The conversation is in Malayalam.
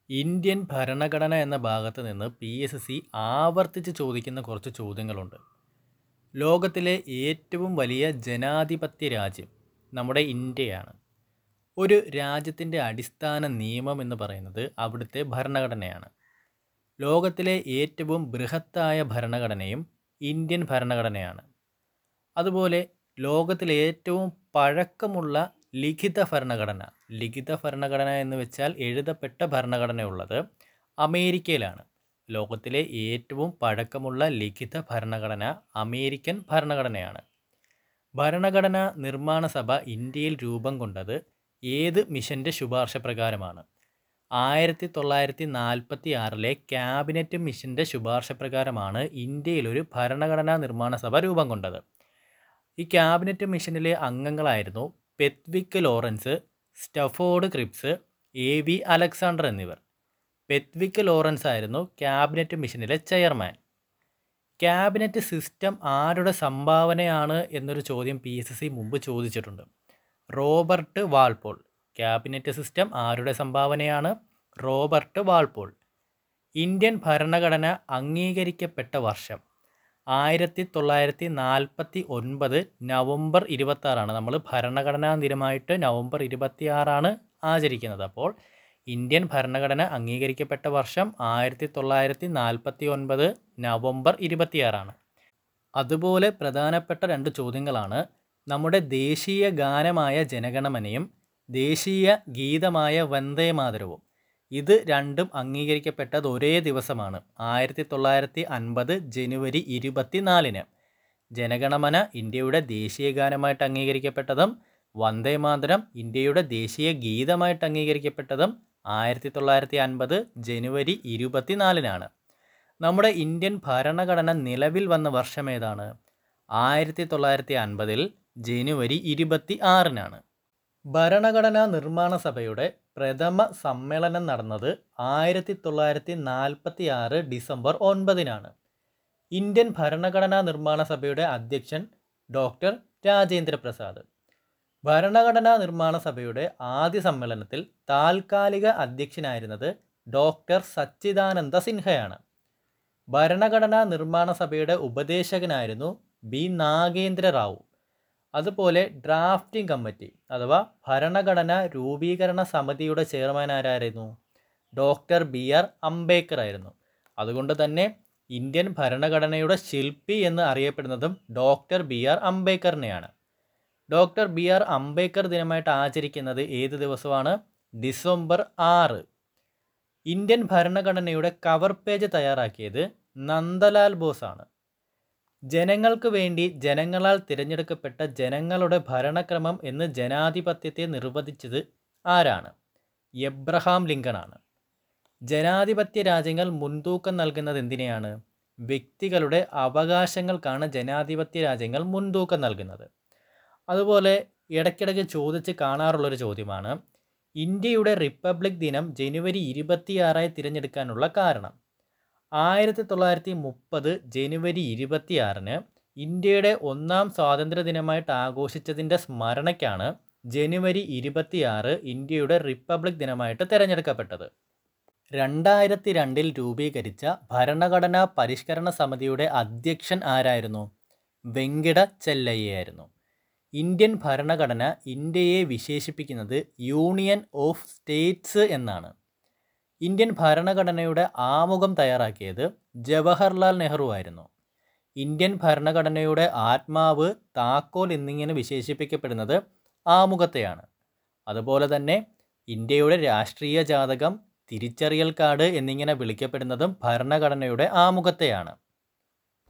ഇന്ത്യൻ ഭരണഘടന എന്ന ഭാഗത്ത് നിന്ന് പി എസ് സി ആവർത്തിച്ച് ചോദിക്കുന്ന കുറച്ച് ചോദ്യങ്ങളുണ്ട് ലോകത്തിലെ ഏറ്റവും വലിയ ജനാധിപത്യ രാജ്യം നമ്മുടെ ഇന്ത്യയാണ് ഒരു രാജ്യത്തിൻ്റെ അടിസ്ഥാന നിയമം എന്ന് പറയുന്നത് അവിടുത്തെ ഭരണഘടനയാണ് ലോകത്തിലെ ഏറ്റവും ബൃഹത്തായ ഭരണഘടനയും ഇന്ത്യൻ ഭരണഘടനയാണ് അതുപോലെ ലോകത്തിലെ ഏറ്റവും പഴക്കമുള്ള ലിഖിത ഭരണഘടന ലിഖിത ഭരണഘടന എന്ന് വെച്ചാൽ എഴുതപ്പെട്ട ഭരണഘടനയുള്ളത് അമേരിക്കയിലാണ് ലോകത്തിലെ ഏറ്റവും പഴക്കമുള്ള ലിഖിത ഭരണഘടന അമേരിക്കൻ ഭരണഘടനയാണ് ഭരണഘടനാ നിർമ്മാണ സഭ ഇന്ത്യയിൽ രൂപം കൊണ്ടത് ഏത് മിഷൻ്റെ ശുപാർശ പ്രകാരമാണ് ആയിരത്തി തൊള്ളായിരത്തി നാൽപ്പത്തി ആറിലെ ക്യാബിനറ്റ് മിഷൻ്റെ ശുപാർശ പ്രകാരമാണ് ഇന്ത്യയിലൊരു ഭരണഘടനാ നിർമ്മാണ സഭ രൂപം കൊണ്ടത് ഈ ക്യാബിനറ്റ് മിഷനിലെ അംഗങ്ങളായിരുന്നു Pethick Lawrence Stafford Cripps A V Alexander എന്നിവർ പെത്വിക് ലോറൻസ് ആയിരുന്നു ക്യാബിനറ്റ് മിഷനിലെ ചെയർമാൻ ക്യാബിനറ്റ് സിസ്റ്റം ആരുടെ സംഭാവനയാണ് എന്നൊരു ചോദ്യം പി എസ് സി മുമ്പ് ചോദിച്ചിട്ടുണ്ട് റോബർട്ട് വാൾപോൾ ക്യാബിനറ്റ് സിസ്റ്റം ആരുടെ സംഭാവനയാണ് റോബർട്ട് വാൾപോൾ ഇന്ത്യൻ ഭരണഘടന അംഗീകരിക്കപ്പെട്ട വർഷം ആയിരത്തി തൊള്ളായിരത്തി നാൽപ്പത്തി ഒൻപത് നവംബർ ഇരുപത്താറാണ് നമ്മൾ ഭരണഘടനാ ദിനമായിട്ട് നവംബർ ഇരുപത്തിയാറാണ് ആചരിക്കുന്നത് അപ്പോൾ ഇന്ത്യൻ ഭരണഘടന അംഗീകരിക്കപ്പെട്ട വർഷം ആയിരത്തി തൊള്ളായിരത്തി നാൽപ്പത്തി ഒൻപത് നവംബർ ഇരുപത്തിയാറാണ് അതുപോലെ പ്രധാനപ്പെട്ട രണ്ട് ചോദ്യങ്ങളാണ് നമ്മുടെ ദേശീയ ഗാനമായ ജനഗണമനയും ദേശീയ ഗീതമായ വന്ദേ മാതരവും ഇത് രണ്ടും അംഗീകരിക്കപ്പെട്ടത് ഒരേ ദിവസമാണ് ആയിരത്തി തൊള്ളായിരത്തി അൻപത് ജനുവരി ഇരുപത്തിനാലിന് ജനഗണമന ഇന്ത്യയുടെ ദേശീയ ഗാനമായിട്ട് അംഗീകരിക്കപ്പെട്ടതും വന്ദേ മാതരം ഇന്ത്യയുടെ ദേശീയ ഗീതമായിട്ട് അംഗീകരിക്കപ്പെട്ടതും ആയിരത്തി തൊള്ളായിരത്തി അൻപത് ജനുവരി ഇരുപത്തിനാലിനാണ് നമ്മുടെ ഇന്ത്യൻ ഭരണഘടന നിലവിൽ വന്ന വർഷം ഏതാണ് ആയിരത്തി തൊള്ളായിരത്തി അൻപതിൽ ജനുവരി ഇരുപത്തി ആറിനാണ് ഭരണഘടനാ നിർമ്മാണ സഭയുടെ പ്രഥമ സമ്മേളനം നടന്നത് ആയിരത്തി തൊള്ളായിരത്തി നാൽപ്പത്തി ആറ് ഡിസംബർ ഒൻപതിനാണ് ഇന്ത്യൻ ഭരണഘടനാ നിർമ്മാണ സഭയുടെ അധ്യക്ഷൻ ഡോക്ടർ രാജേന്ദ്ര പ്രസാദ് ഭരണഘടനാ നിർമ്മാണ സഭയുടെ ആദ്യ സമ്മേളനത്തിൽ താൽക്കാലിക അധ്യക്ഷനായിരുന്നത് ഡോക്ടർ സച്ചിദാനന്ദ സിൻഹയാണ് ഭരണഘടനാ നിർമ്മാണ സഭയുടെ ഉപദേശകനായിരുന്നു ബി നാഗേന്ദ്ര റാവു അതുപോലെ ഡ്രാഫ്റ്റിംഗ് കമ്മിറ്റി അഥവാ ഭരണഘടന രൂപീകരണ സമിതിയുടെ ചെയർമാൻ ആരായിരുന്നു ഡോക്ടർ ബി ആർ അംബേദ്കർ ആയിരുന്നു അതുകൊണ്ട് തന്നെ ഇന്ത്യൻ ഭരണഘടനയുടെ ശില്പി എന്ന് അറിയപ്പെടുന്നതും ഡോക്ടർ ബി ആർ അംബേദ്കറിനെയാണ് ഡോക്ടർ ബി ആർ അംബേദ്കർ ദിനമായിട്ട് ആചരിക്കുന്നത് ഏത് ദിവസമാണ് ഡിസംബർ ആറ് ഇന്ത്യൻ ഭരണഘടനയുടെ കവർ പേജ് തയ്യാറാക്കിയത് നന്ദലാൽ ബോസ് ആണ് ജനങ്ങൾക്ക് വേണ്ടി ജനങ്ങളാൽ തിരഞ്ഞെടുക്കപ്പെട്ട ജനങ്ങളുടെ ഭരണക്രമം എന്ന് ജനാധിപത്യത്തെ നിർവചിച്ചത് ആരാണ് എബ്രഹാം ലിങ്കണാണ് ജനാധിപത്യ രാജ്യങ്ങൾ മുൻതൂക്കം നൽകുന്നത് എന്തിനെയാണ് വ്യക്തികളുടെ അവകാശങ്ങൾക്കാണ് ജനാധിപത്യ രാജ്യങ്ങൾ മുൻതൂക്കം നൽകുന്നത് അതുപോലെ ഇടയ്ക്കിടയ്ക്ക് ചോദിച്ച് കാണാറുള്ളൊരു ചോദ്യമാണ് ഇന്ത്യയുടെ റിപ്പബ്ലിക് ദിനം ജനുവരി ഇരുപത്തിയാറായി തിരഞ്ഞെടുക്കാനുള്ള കാരണം ആയിരത്തി തൊള്ളായിരത്തി മുപ്പത് ജനുവരി ഇരുപത്തിയാറിന് ഇന്ത്യയുടെ ഒന്നാം സ്വാതന്ത്ര്യ ദിനമായിട്ട് ആഘോഷിച്ചതിൻ്റെ സ്മരണയ്ക്കാണ് ജനുവരി ഇരുപത്തിയാറ് ഇന്ത്യയുടെ റിപ്പബ്ലിക് ദിനമായിട്ട് തിരഞ്ഞെടുക്കപ്പെട്ടത് രണ്ടായിരത്തി രണ്ടിൽ രൂപീകരിച്ച ഭരണഘടനാ പരിഷ്കരണ സമിതിയുടെ അധ്യക്ഷൻ ആരായിരുന്നു വെങ്കിട ചെല്ലയ്യായിരുന്നു ഇന്ത്യൻ ഭരണഘടന ഇന്ത്യയെ വിശേഷിപ്പിക്കുന്നത് യൂണിയൻ ഓഫ് സ്റ്റേറ്റ്സ് എന്നാണ് ഇന്ത്യൻ ഭരണഘടനയുടെ ആമുഖം തയ്യാറാക്കിയത് ജവഹർലാൽ നെഹ്റു ആയിരുന്നു ഇന്ത്യൻ ഭരണഘടനയുടെ ആത്മാവ് താക്കോൽ എന്നിങ്ങനെ വിശേഷിപ്പിക്കപ്പെടുന്നത് ആമുഖത്തെയാണ് അതുപോലെ തന്നെ ഇന്ത്യയുടെ രാഷ്ട്രീയ ജാതകം തിരിച്ചറിയൽ കാർഡ് എന്നിങ്ങനെ വിളിക്കപ്പെടുന്നതും ഭരണഘടനയുടെ ആമുഖത്തെയാണ്